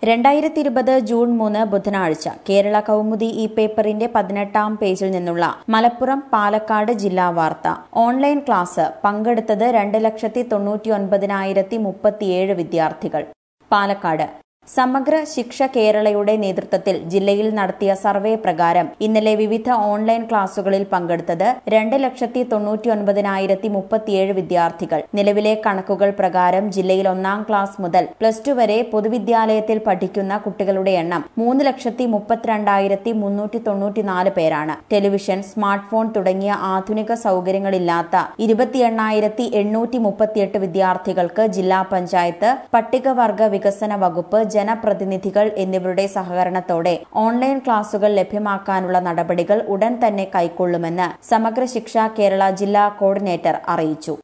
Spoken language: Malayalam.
രണ്ടായിരത്തി ഇരുപത് ജൂൺ മൂന്ന് ബുധനാഴ്ച കേരള കൗമുദി ഈ പേപ്പറിന്റെ പതിനെട്ടാം പേജിൽ നിന്നുള്ള മലപ്പുറം പാലക്കാട് ജില്ലാ വാർത്ത ഓൺലൈൻ ക്ലാസ് പങ്കെടുത്തത് രണ്ട് ലക്ഷത്തി തൊണ്ണൂറ്റി ഒൻപതിനായിരത്തി മുപ്പത്തിയേഴ് വിദ്യാർത്ഥികൾ പാലക്കാട് സമഗ്ര ശിക്ഷ കേരളയുടെ നേതൃത്വത്തിൽ ജില്ലയിൽ നടത്തിയ സർവേ പ്രകാരം ഇന്നലെ വിവിധ ഓൺലൈൻ ക്ലാസുകളിൽ പങ്കെടുത്തത് രണ്ട് ലക്ഷത്തി തൊണ്ണൂറ്റി ഒൻപതിനായിരത്തി മുപ്പത്തിയേഴ് വിദ്യാർത്ഥികൾ നിലവിലെ കണക്കുകൾ പ്രകാരം ജില്ലയിൽ ഒന്നാം ക്ലാസ് മുതൽ പ്ലസ് ടു വരെ പൊതുവിദ്യാലയത്തിൽ പഠിക്കുന്ന കുട്ടികളുടെ എണ്ണം മൂന്ന് ലക്ഷത്തി മുപ്പത്തിരണ്ടായിരത്തി മുന്നൂറ്റി തൊണ്ണൂറ്റിനാല് പേരാണ് ടെലിവിഷൻ സ്മാർട്ട് ഫോൺ തുടങ്ങിയ ആധുനിക സൗകര്യങ്ങളില്ലാത്ത ഇരുപത്തി എണ്ണായിരത്തി എണ്ണൂറ്റി മുപ്പത്തിയെട്ട് വിദ്യാർത്ഥികൾക്ക് ജില്ലാ പഞ്ചായത്ത് പട്ടികവർഗ വികസന വകുപ്പ് ജനപ്രതിനിധികൾ എന്നിവരുടെ സഹകരണത്തോടെ ഓൺലൈൻ ക്ലാസുകൾ ലഭ്യമാക്കാനുള്ള നടപടികൾ ഉടൻ തന്നെ കൈക്കൊള്ളുമെന്ന് സമഗ്ര ശിക്ഷ കേരള ജില്ലാ കോർഡിനേറ്റർ അറിയിച്ചു